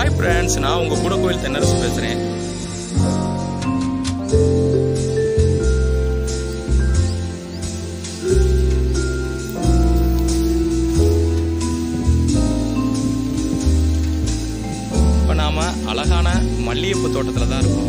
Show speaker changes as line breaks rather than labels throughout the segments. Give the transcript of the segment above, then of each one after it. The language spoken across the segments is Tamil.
ஹாய் ஃப்ரெண்ட்ஸ் நான் உங்கள் கூட கோயில் தென்னரசு பேசுகிறேன் இப்போ நாம் அழகான மல்லிகைப்பூ தோட்டத்தில் தான் இருக்கோம்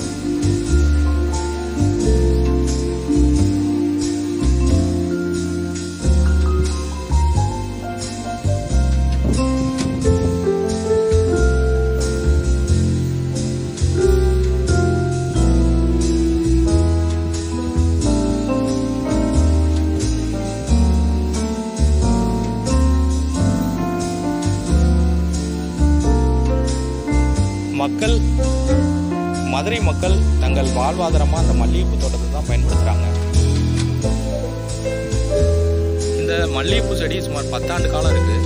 மக்கள் மதுரை மக்கள் தங்கள் வாழ்வாதாரமாக அந்த மல்லிகைப்பூ தோட்டத்தை தான் பயன்படுத்துகிறாங்க இந்த மல்லிகைப்பூ செடி சுமார் பத்தாண்டு காலம் இருக்கு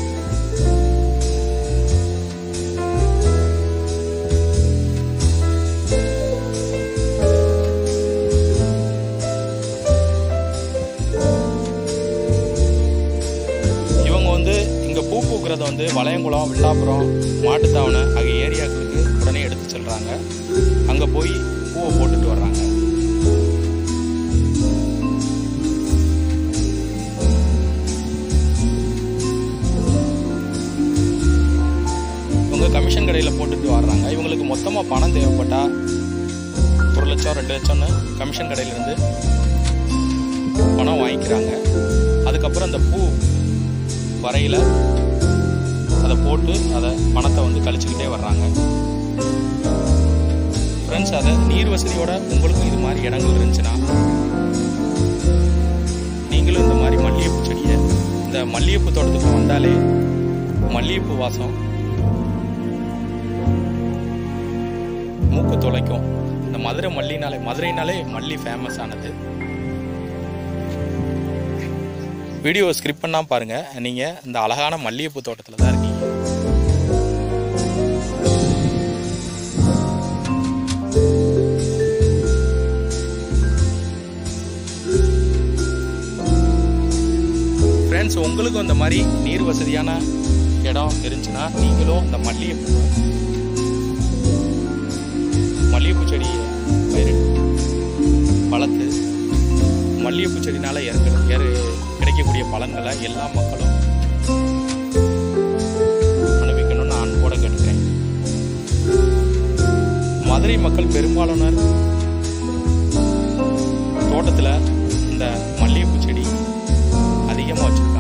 இவங்க வந்து இங்க பூ பூக்கிறத வந்து வளையங்குளம் வில்லாபுரம் மாட்டுத்தாவணை ஆகிய ஏரியாக்களுக்கு உடனே எடுத்து செல்றாங்க அங்க போய் பூவை போட்டுட்டு வர்றாங்க இவங்க கமிஷன் கடையில் போட்டுட்டு வர்றாங்க இவங்களுக்கு மொத்தமாக பணம் தேவைப்பட்டா ஒரு லட்சம் ரெண்டு லட்சம்னு கமிஷன் கடையிலேருந்து பணம் வாங்கிக்கிறாங்க அதுக்கப்புறம் அந்த பூ வரையில் அதை போட்டு அதை பணத்தை வந்து கழிச்சுக்கிட்டே வர்றாங்க ஃப்ரெண்ட்ஸ் அதை நீர் வசதியோட உங்களுக்கும் இது மாதிரி இடங்கள் இருந்துச்சுன்னா நீங்களும் இந்த மாதிரி மல்லிகைப்பூ செடியை இந்த மல்லிகைப்பூ தோட்டத்துக்கு வந்தாலே மல்லிகைப்பூ வாசம் மூக்கு துளைக்கும் இந்த மதுரை மல்லினாலே மதுரைனாலே மல்லி ஃபேமஸ் ஆனது வீடியோ ஸ்கிரிப்ட் பண்ணால் பாருங்கள் நீங்கள் இந்த அழகான மல்லிகைப்பூ தோட்டத்தில் தான் இருக்கீங்க ஃப்ரெண்ட்ஸ் உங்களுக்கும் இந்த மாதிரி நீர் வசதியான இடம் இருந்துச்சுன்னா நீங்களும் இந்த மல்லிகைப்பூ மல்லிகைப்பூ செடியை பயிரிட்டு வளர்த்து மல்லிகைப்பூ செடினால ஏற்க ஏறு கிடைக்கக்கூடிய பலன்களை எல்லா மக்களும் அனுபவிக்கணும்னு நான் அன்போட கேட்டுக்கிறேன் மதுரை மக்கள் பெரும்பாலானர் தோட்டத்தில் இந்த மல்லிகைப்பூ செடி அதிகமாக வச்சுருக்காங்க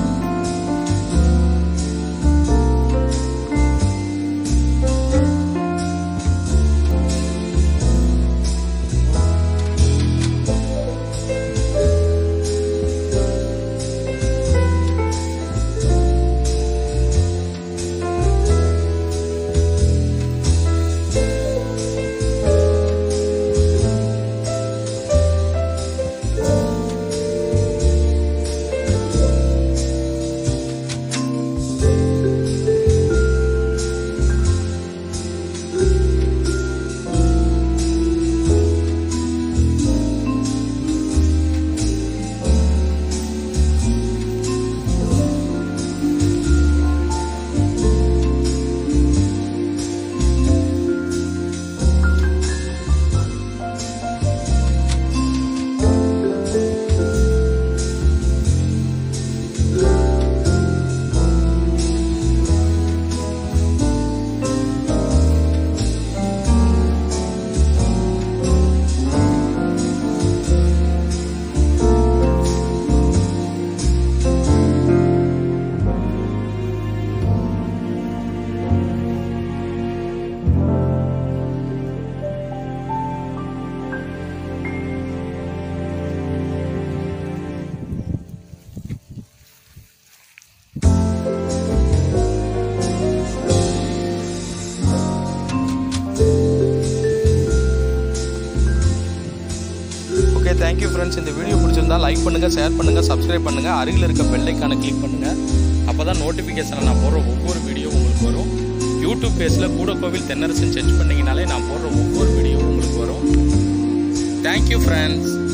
ஓகே தேங்க்யூ ஃப்ரெண்ட்ஸ் இந்த வீடியோ பிடிச்சிருந்தா லைக் பண்ணுங்கள் ஷேர் பண்ணுங்கள் சப்ஸ்கிரைப் பண்ணுங்கள் அருகில் இருக்க பெல்லைக்கான கிளிக் பண்ணுங்கள் அப்போ தான் நோட்டிஃபிகேஷனில் நான் போடுற ஒவ்வொரு வீடியோ உங்களுக்கு வரும் யூடியூப் பேஜில் கூட கோவில் தென்னரசன் சர்ச் பண்ணிங்கனாலே நான் போடுற ஒவ்வொரு வீடியோவும் உங்களுக்கு வரும் தேங்க்யூ ஃப்ரெண்ட்ஸ்